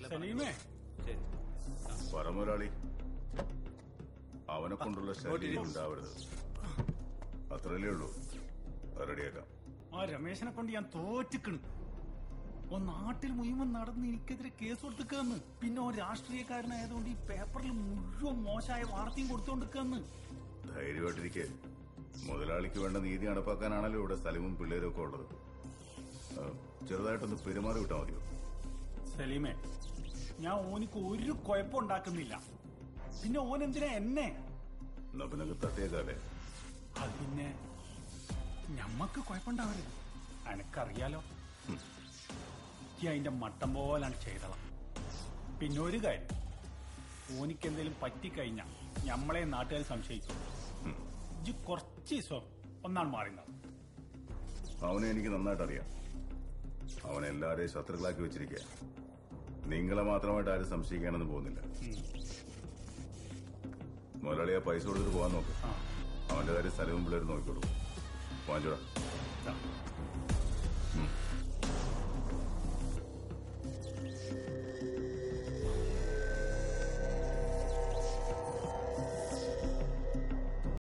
സലീമേ ശരി പറമുരാളി അവനെ കൊണ്ടുള്ള ശല്യം ഉണ്ടാവരുത് അത്രയല്ലേ ഉള്ളൂ അത് റെഡിയാക്കാം ആ രമേശനെ കൊണ്ട് ഞാൻ തോറ്റിക്കണ് ഓ നാട്ടിൽ മുഴുവൻ നടന്ന് എനിക്കെതിരെ കേസ് കൊടുത്തിക്കാന്ന് പിന്നെ ഓ രാഷ്ട്രീയക്കാരനായതുകൊണ്ട് ഈ പേപ്പറിൽ മുഴുവൻ മോശമായ വാർത്തയും കൊടുത്തോണ്ടിരിക്കാന്ന് ധൈര്യമായിട്ടിരിക്കെ മുതലാളിക്ക് വേണ്ട നീതി നടപ്പാക്കാനാണല്ലോ ഇവിടെ സ്ഥലവും പിള്ളേരും ഒക്കെ ഉള്ളത് ആ, ചെറുതായിട്ടൊന്ന് പെരുമാറി വിട്ടാൽ മതിയോ സലീമേ ഞാൻ ഓനിക്ക് ഒരു കുഴപ്പമുണ്ടാക്കുന്നില്ല പിന്നെ ഓൻ എന്തിനാ എന്നെ എന്നാ പിന്നെ തട്ടിയേക്കാലേ അത് പിന്നെ ഞമ്മക്ക് കുഴപ്പമുണ്ടാവരുത് എനക്കറിയാലോ ഈ അതിന്റെ മട്ടം പോലാണ് ചെയ്തളം പിന്നെ ഒരു കാര്യം ഓനിക്ക് എന്തെങ്കിലും പറ്റിക്കഴിഞ്ഞാ ഞമ്മളെ നാട്ടുകാർ സംശയിക്കും ഇജ്ജ് കുറച്ച് ദിവസം ഒന്നാണ് മാറിയത് അവനെ എനിക്ക് നന്നായിട്ട് അറിയാം അവൻ എല്ലാരെയും ശത്രുക്കളാക്കി വെച്ചിരിക്കുക നിങ്ങളെ മാത്രമായിട്ട് ആരും സംശയിക്കാനൊന്നും പോകുന്നില്ല മുതലാളിയെ പൈസ കൊടുത്തിട്ട് പോകാൻ നോക്ക് ആ അവന്റെ കാര്യം സ്ഥലവും പിള്ളേരും നോക്കിക്കോളൂ വാങ്ങിച്ചോടാ ഇതാ.